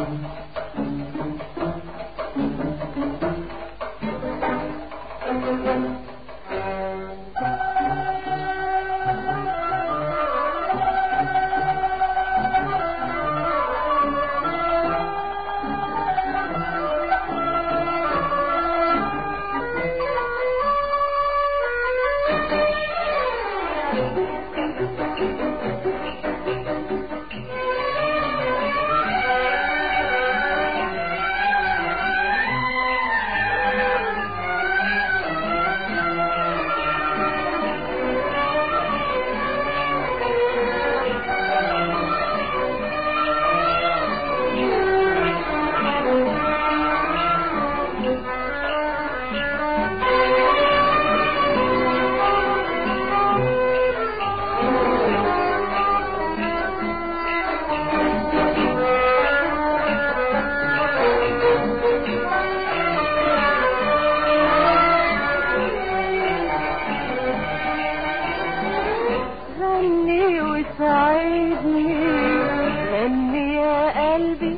غني وساعدني غني يا قلبي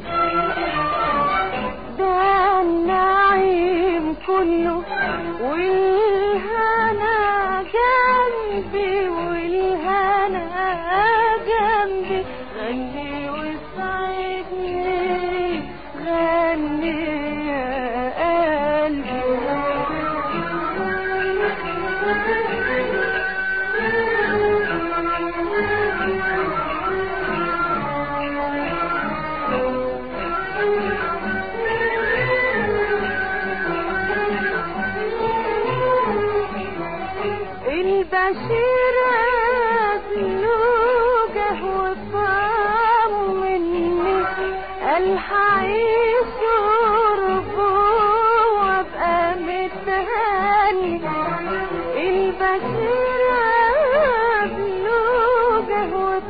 ده النعيم كله والهنا جنبي والهنا جنبي غني وساعدني غني يا البشير بلوجه وطمني الحعيش شربه وابقى متهني البشير بلوجه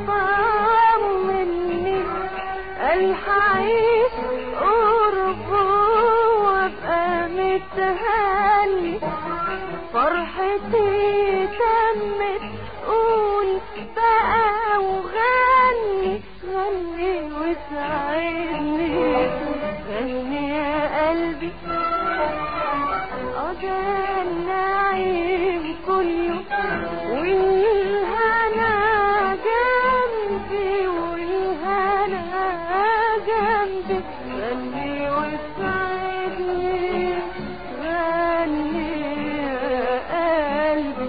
وطمني الحعيش قربه وابقى متهني فرحتي تمت قول بقى وغني غني وساعدني غني يا قلبي ده النعيم كله والهنا جنبي والهنا جنبي غني وساعدني غني يا قلبي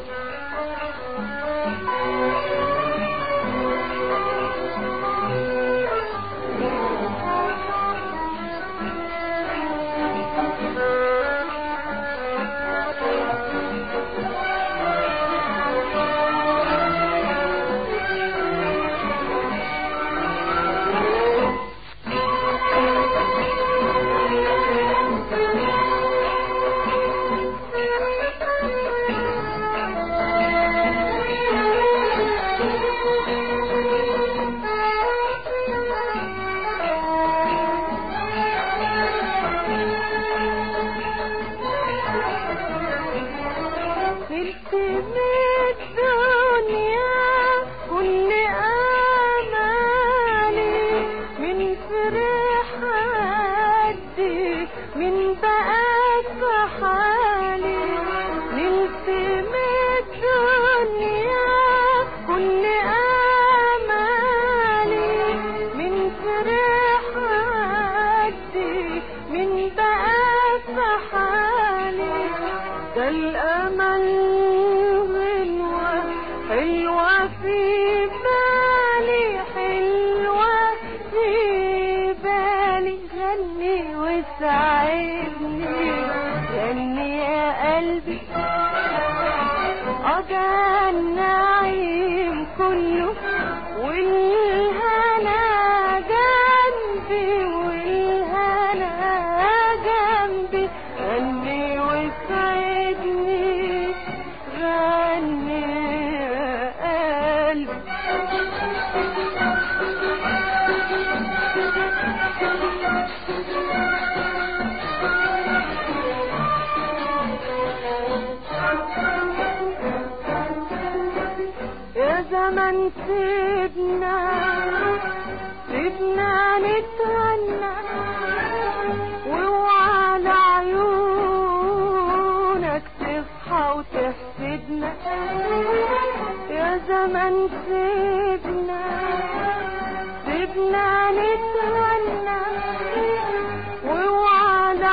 سرت من الدنيا كل امالي من فرح حدي من بقى في حالي نلت من الدنيا كل امالي من فرح حدي من بقى في حالي ده الأمل غنوة حلوة في بالي حلوة في بالي غني وساعدني غني يا قلبي ده النعيم كله والهنا جنبي والهنا جنبي غني وساعدني غني يا قلبي يا زمن سيبنا سيبنا نتهنى زمن سيبنا سيبنا نتولى واوعى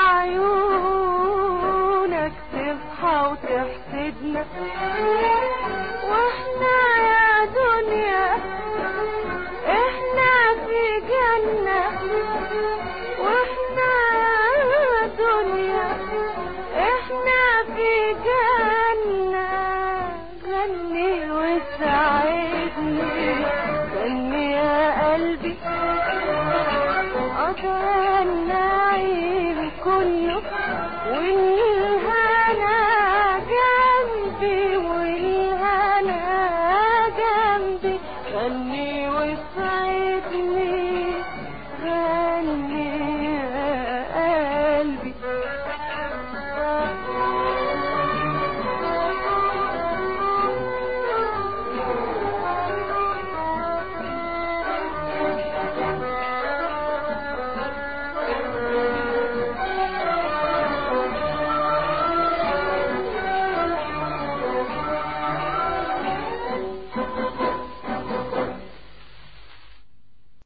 عيونك تصحى وتحسدنا واحنا يا دنيا احنا في جنة واحنا يا دنيا احنا في جنة غني وساعدني غني يا قلبي أتمنى